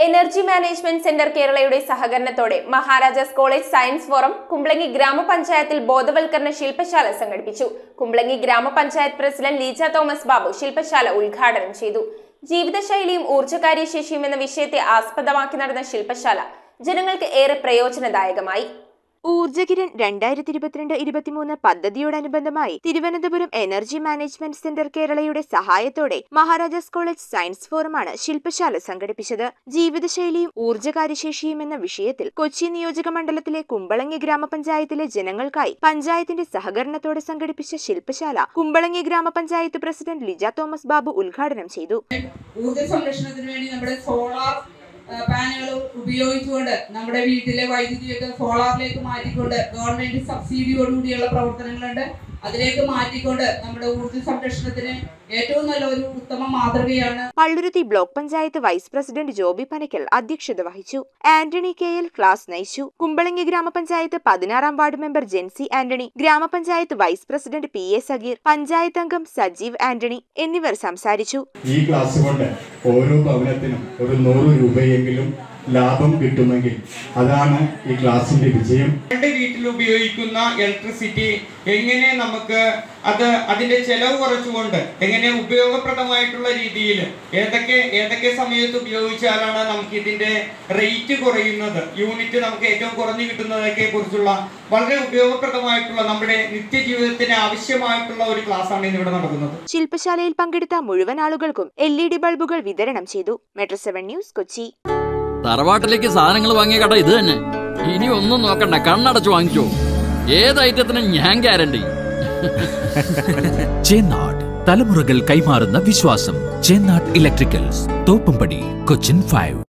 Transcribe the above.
energy management centre കേരളയുടെ സഹകരണത്തോടെ Maharajas college science forum Kumbalangi ഗ്രാമപഞ്ചായത്തിൽ ബോധവൽക്കരണ ശില്പശാല സംഘടിപ്പിച്ചു കുമ്പളങ്ങി ഗ്രാമപഞ്ചായത്ത് പ്രസിഡന്റ് ലീജ തോമസ് ബാബു ശില്പശാല ഉദ്ഘാടനം ചെയ്തു ജീവിതശൈലിയും ഊർജ്ജകാര്യശേഷിയും എന്ന വിഷയത്തെ ആസ്പദമാക്കി നടന്ന ശില്പശാല ജനങ്ങൾക്ക് ഏറെ പ്രയോജനദായകമായി ഊർജ്ജകിരൺ രണ്ടായിരത്തി ഇരുപത്തിരണ്ട് ഇരുപത്തിമൂന്ന് പദ്ധതിയോടനുബന്ധമായി തിരുവനന്തപുരം എനർജി മാനേജ്മെന്റ് സെന്റർ കേരളയുടെ സഹായത്തോടെ മഹാരാജാസ് കോളേജ് സയൻസ് ഫോറമാണ് ശില്പശാല സംഘടിപ്പിച്ചത് ജീവിതശൈലിയും ഊർജ്ജകാര്യശേഷിയും എന്ന വിഷയത്തിൽ കൊച്ചി നിയോജക മണ്ഡലത്തിലെ കുമ്പളങ്ങി ഗ്രാമപഞ്ചായത്തിലെ ജനങ്ങൾക്കായി പഞ്ചായത്തിന്റെ സഹകരണത്തോടെ സംഘടിപ്പിച്ച ശില്പശാല കുമ്പളങ്ങി ഗ്രാമപഞ്ചായത്ത് പ്രസിഡന്റ് ലിജ തോമസ് ബാബു ഉദ്ഘാടനം ചെയ്തു ഊർജ്ജ സംരക്ഷണത്തിന് വേണ്ടി നമ്മുടെ സോളാർ പാനലുകൾ ഉപയോഗിച്ചുകൊണ്ട് നമ്മുടെ വീട്ടിലെ വൈദ്യുതിയൊക്കെ സോളാറിലേക്ക് മാറ്റിക്കൊണ്ട് ഗവൺമെന്റ് സബ്സിഡിയോടുകൂടിയുള്ള പ്രവർത്തനങ്ങളുണ്ട് അതിലേക്ക് മാറ്റിക്കൊണ്ട് നമ്മുടെ ഊർജ്ജ സംരക്ഷണത്തിന് ഏറ്റവും നല്ല ഒരു ഉത്തമ മാതൃകയാണ് Palluruthy block panchayat vice president Joby Panakkal അധ്യക്ഷത വഹിച്ചു ആന്റണി കെ എൽ ക്ലാസ് നയിച്ചു കുമ്പളങ്ങി ഗ്രാമപഞ്ചായത്ത് പതിനാറാം ward member Jency Antony gramapanchayat vice president P A Sageer panchayat അംഗം സജീവ് ആന്റണി എന്നിവർ സംസാരിച്ചു ഈ ക്ലാസ് കൊണ്ട് ഓരോ ഭവനത്തിനും ഒരു നൂറ് രൂപയെങ്കിലും ലാഭം കിട്ടുമെങ്കിൽ അതാണ് ഈ ക്ലാസിന്റെ വിജയം നമ്മുടെ വീട്ടിൽ ഉപയോഗിക്കുന്ന ഇലക്ട്രിസിറ്റി എങ്ങനെ നമുക്ക് അത് അതിന്റെ ചെലവ് കുറച്ചുകൊണ്ട് എങ്ങനെ ഉപയോഗപ്രദമായിട്ടുള്ള രീതിയിൽ ഏതൊക്കെ ഏതൊക്കെ സമയത്ത് ഉപയോഗിച്ചാലാണ് നമുക്ക് ഇതിന്റെ റേറ്റ് കുറയുന്നത് യൂണിറ്റ് നമുക്ക് ഏറ്റവും കുറഞ്ഞു കിട്ടുന്നതൊക്കെ കുറിച്ചുള്ള വളരെ ഉപയോഗപ്രദമായിട്ടുള്ള നമ്മുടെ നിത്യജീവിതത്തിന് ആവശ്യമായിട്ടുള്ള ഒരു ക്ലാസ്സാണ് ഇന്നിവിടെ നടക്കുന്നത് ശില്പശാലയിൽ പങ്കെടുത്ത മുഴുവൻ ആളുകൾക്കും എൽ ഇ ഡി ബൾബുകൾ വിതരണം ചെയ്തു മെട്രോ സെവൻ ന്യൂസ് കൊച്ചി തറവാട്ടിലേക്ക് സാധനങ്ങൾ വാങ്ങിയ കട ഇത് തന്നെ ഇനി ഒന്നും നോക്കണ്ട കണ്ണടച്ച് വാങ്ങിച്ചോ ഏത് ഐറ്റത്തിനും ഞാൻ ഗ്യാരണ്ടി ചേന്നാട് തലമുറകൾ കൈമാറുന്ന വിശ്വാസം ചേന്നാട് ഇലക്ട്രിക്കൽസ് തോപ്പുംപടി കൊച്ചിൻ ഫൈവ്